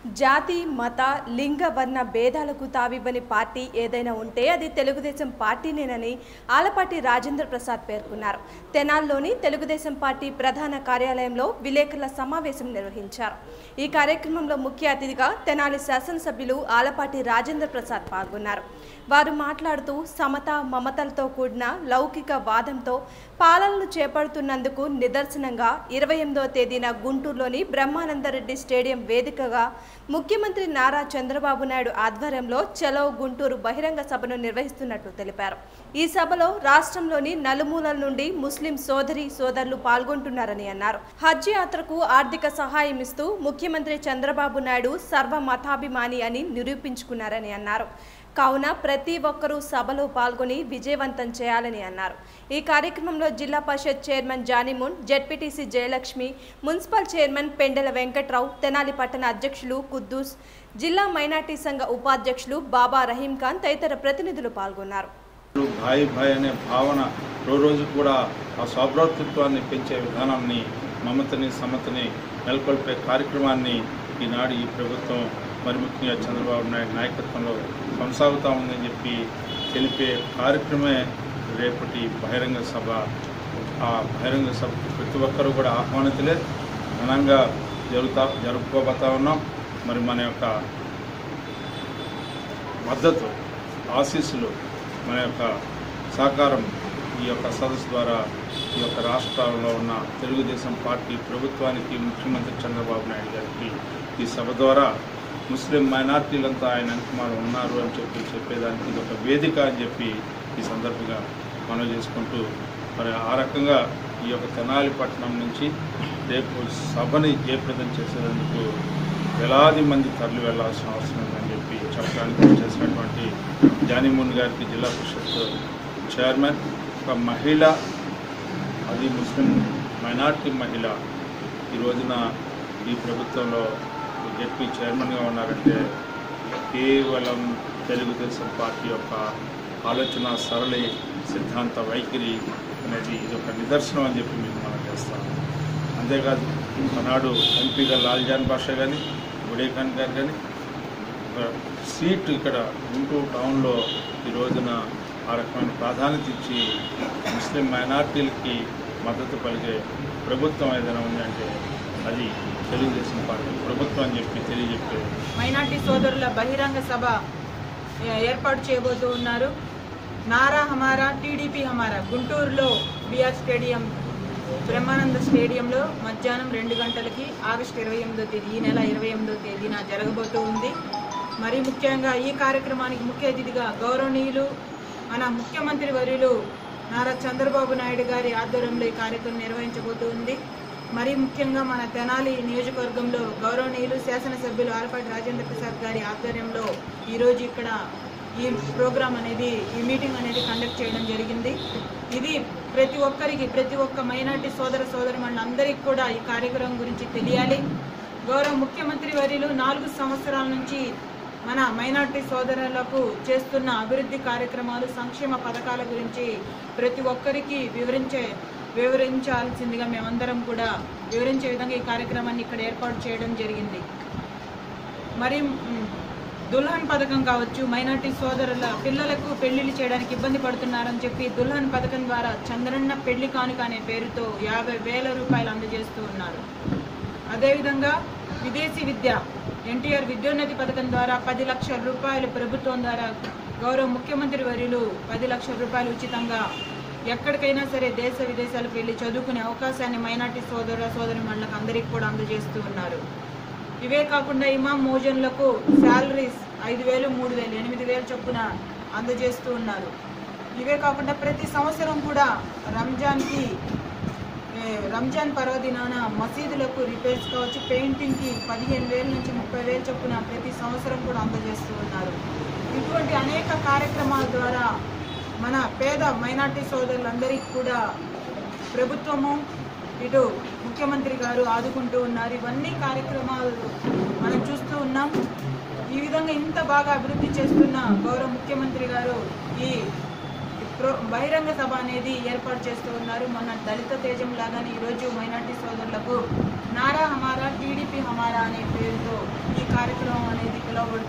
జాతి మత లింగ వర్ణ భేదాలకు తావివ్వని పార్టీ ఏదైనా ఉంటే అది తెలుగుదేశం పార్టీనేనని ఆలపాటి రాజేంద్ర ప్రసాద్ పేర్కొన్నారు తెనాల్లోని తెలుగుదేశం పార్టీ ప్రధాన కార్యాలయంలో విలేకరుల సమావేశం నిర్వహించారు ఈ కార్యక్రమంలో ముఖ్య అతిథిగా తెనాలి శాసనసభ్యులు ఆలపాటి రాజేంద్ర ప్రసాద్ పాల్గొన్నారు వారు మాట్లాడుతూ సమత మమతలతో కూడిన లౌకిక వాదంతో పాలనలు చేపడుతున్నందుకు నిదర్శనంగా ఇరవై ఎనిమిదవ తేదీన గుంటూరులోని బ్రహ్మానందరెడ్డి స్టేడియం వేదికగా ముఖ్యమంత్రి నారా చంద్రబాబు నాయుడు ఆధ్వర్యంలో చలో గుంటూరు బహిరంగ సభను నిర్వహిస్తున్నట్లు తెలిపారు ఈ సభలో రాష్ట్రంలోని నలుమూలల నుండి ముస్లిం సోదరి సోదరులు పాల్గొంటున్నారని అన్నారు హజ్ యాత్రకు ఆర్థిక సహాయం ఇస్తూ ముఖ్యమంత్రి చంద్రబాబు నాయుడు సర్వ మతాభిమాని అని నిరూపించుకున్నారని అన్నారు కావున ప్రతి ఒక్కరూ సభలో పాల్గొని విజయవంతం చేయాలని అన్నారు ఈ కార్యక్రమంలో జిల్లా పరిషత్ చైర్మన్ జానిమున్ ZPTC Jayalakshmi municipal chairman Pendela Venkatrao Tenali పట్టణ అధ్యక్షులు కుద్దూస్ జిల్లా మైనార్టీ సంఘ ఉపాధ్యక్షులు బాబా రహీం ఖాన్ తదితర ప్రతినిధులు పాల్గొన్నారు భాయ్ భాయ్ అనే భావన రోజు రోజు కూడా ఆ సౌభ్రాతృత్వాన్ని పెంచే విధానాన్ని మమతని సమతని నెలకొల్పే కార్యక్రమాన్ని ఈనాడు ఈ ప్రభుత్వం మరి ముఖ్యంగా చంద్రబాబు నాయుడు నాయకత్వంలో కొనసాగుతూ ఉందని చెప్పి తెలిపే కార్యక్రమే రేపటి బహిరంగ సభ ఆ బహిరంగ సభ ప్రతి ఒక్కరూ కూడా ఆహ్వానితులే ఘనంగా జరుగుతా జరుపుకోబోతా ఉన్నాం మరి మన యొక్క మద్దతు ఆశీస్సులు మన యొక్క సహకారం ఈ యొక్క సదస్సు ద్వారా ఈ యొక్క రాష్ట్రాల్లో ఉన్న తెలుగుదేశం పార్టీ ప్రభుత్వానికి ముఖ్యమంత్రి చంద్రబాబు నాయుడు గారికి ఈ సభ ద్వారా ముస్లిం మైనార్టీలంతా ఆయన వెనకమాల ఉన్నారు అని చెప్పి చెప్పేదానికి ఇది ఒక వేదిక అని చెప్పి ఈ సందర్భంగా మనవి చేసుకుంటూ మరి ఆ రకంగా ఈ యొక్క తెనాలి పట్టణం నుంచి రేపు సభని జయప్రదం చేసేందుకు వేలాది మంది తరలి వెళ్లాల్సిన అవసరం ఉందని చెప్పి చెప్పడానికి చేసినటువంటి జానీమున్ గారికి జిల్లా పరిషత్ చైర్మన్ ఒక మహిళ అది ముస్లిం మైనార్టీ మహిళ ఈ రోజున ఈ ప్రభుత్వంలో జెడ్పీ చైర్మన్గా ఉన్నారంటే కేవలం తెలుగుదేశం పార్టీ యొక్క ఆలోచన సరళి సిద్ధాంత వైఖరి అనేది ఇది ఒక నిదర్శనం అని చెప్పి మీకు మనం చేస్తాం అంతేకాదు ఆనాడు ఎంపీగా లాల్జాన్ బాషా కానీ గుడేఖాన్ గారు కానీ ఒక సీట్ ఇక్కడ గుంటూరు టౌన్లో ఈ రోజున ఆ రకమైన ప్రాధాన్యత ఇచ్చి ముస్లిం మైనార్టీలకి మద్దతు పలికే ప్రభుత్వం ఏదైనా ఉందంటే అది తెలుగుదేశం పార్టీ ప్రభుత్వం అని చెప్పి తెలియజెప్పే మైనార్టీ సోదరుల బహిరంగ సభ ఏ- ఏర్పాటు చేయబోతూ ఉన్నారు నారా హమారా టీడీపీ హమారా గుంటూరులో బిఆర్ స్టేడియం బ్రహ్మానంద స్టేడియంలో మధ్యాహ్నం రెండు గంటలకి ఆగస్టు ఇరవై ఎనిమిదో తేదీ ఈ నెల ఇరవై ఎనిమిదో తేదీన జరగబోతూ ఉంది మరి ముఖ్యంగా ఈ కార్యక్రమానికి ముఖ్య అతిథిగా గౌరవనీయులు మన ముఖ్యమంత్రి వర్యులు నారా చంద్రబాబు నాయుడు గారి ఆధ్వర్యంలో ఈ కార్యక్రమం నిర్వహించబోతూ ఉంది మరి ముఖ్యంగా మన తెనాలి నియోజకవర్గంలో గౌరవనీయులు శాసనసభ్యులు ఆలపాటి రాజేంద్ర ప్రసాద్ గారి ఆధ్వర్యంలో ఈరోజు ఇక్కడ ఈ ప్రోగ్రాం అనేది ఈ మీటింగ్ అనేది కండక్ట్ చేయడం జరిగింది ఇది ప్రతి ఒక్కరికి ప్రతి ఒక్క మైనార్టీ సోదర సోదరి అందరికీ కూడా ఈ కార్యక్రమం గురించి తెలియాలి గౌరవ ముఖ్యమంత్రి వర్యులు నాలుగు సంవత్సరాల నుంచి మన మైనార్టీ సోదరులకు చేస్తున్న అభివృద్ధి కార్యక్రమాలు సంక్షేమ పథకాల గురించి ప్రతి ఒక్కరికి వివరించే వివరించాల్సిందిగా మేమందరం కూడా వివరించే విధంగా ఈ కార్యక్రమాన్ని ఇక్కడ ఏర్పాటు చేయడం జరిగింది మరి మ్, దుల్హన్ పథకం కావచ్చు మైనార్టీ సోదరుల పిల్లలకు పెళ్లిళ్ళు చేయడానికి ఇబ్బంది పడుతున్నారని చెప్పి దుల్హన్ పథకం ద్వారా చంద్రన్న పెళ్లి కానుక అనే పేరుతో యాభై వేల రూపాయలు అందజేస్తూ ఉన్నారు అదేవిధంగా విదేశీ విద్య ఎన్టీఆర్ విద్యోన్నతి పథకం ద్వారా పది లక్షల రూపాయలు ప్రభుత్వం ద్వారా గౌరవ ముఖ్యమంత్రి వర్యులు పది లక్షల రూపాయలు ఉచితంగా ఎక్కడికైనా సరే దేశ విదేశాలకు వెళ్ళి చదువుకునే అవకాశాన్ని మైనార్టీ సోదర సోదరి మండలకు అందరికీ కూడా అందజేస్తూ ఉన్నారు ఇవే కాకుండా ఇమాం మోజన్లకు శాలరీస్ ఐదు వేలు మూడు వేలు ఎనిమిది వేలు చొప్పున అందజేస్తూ ఉన్నారు ఇవే కాకుండా ప్రతి సంవత్సరం కూడా రంజాన్కి ఏ, రంజాన్ పర్వదినాన మసీదులకు రిపేర్స్ కావచ్చు పెయింటింగ్కి పదిహేను వేల నుంచి ముప్పై వేలు చొప్పున ప్రతి సంవత్సరం కూడా అందజేస్తూ ఉన్నారు ఇటువంటి అనేక కార్యక్రమాల ద్వారా మన పేద మైనార్టీ సోదరులందరికీ కూడా ప్రభుత్వము ఇటు ముఖ్యమంత్రి గారు ఆదుకుంటూ ఉన్నారు ఇవన్నీ కార్యక్రమాలు మనం చూస్తూ ఉన్నాం ఈ విధంగా ఇంత బాగా అభివృద్ధి చేస్తున్న గౌరవ ముఖ్యమంత్రి గారు ఈ ప్రో బహిరంగ సభ అనేది ఏర్పాటు చేస్తూ ఉన్నారు మన దళిత తేజం లాగానే ఈరోజు మైనార్టీ సోదరులకు నారా హమారా టీడీపీ హమారా అనే పేరుతో ఈ కార్యక్రమం అనేది పిలువబడుతుంది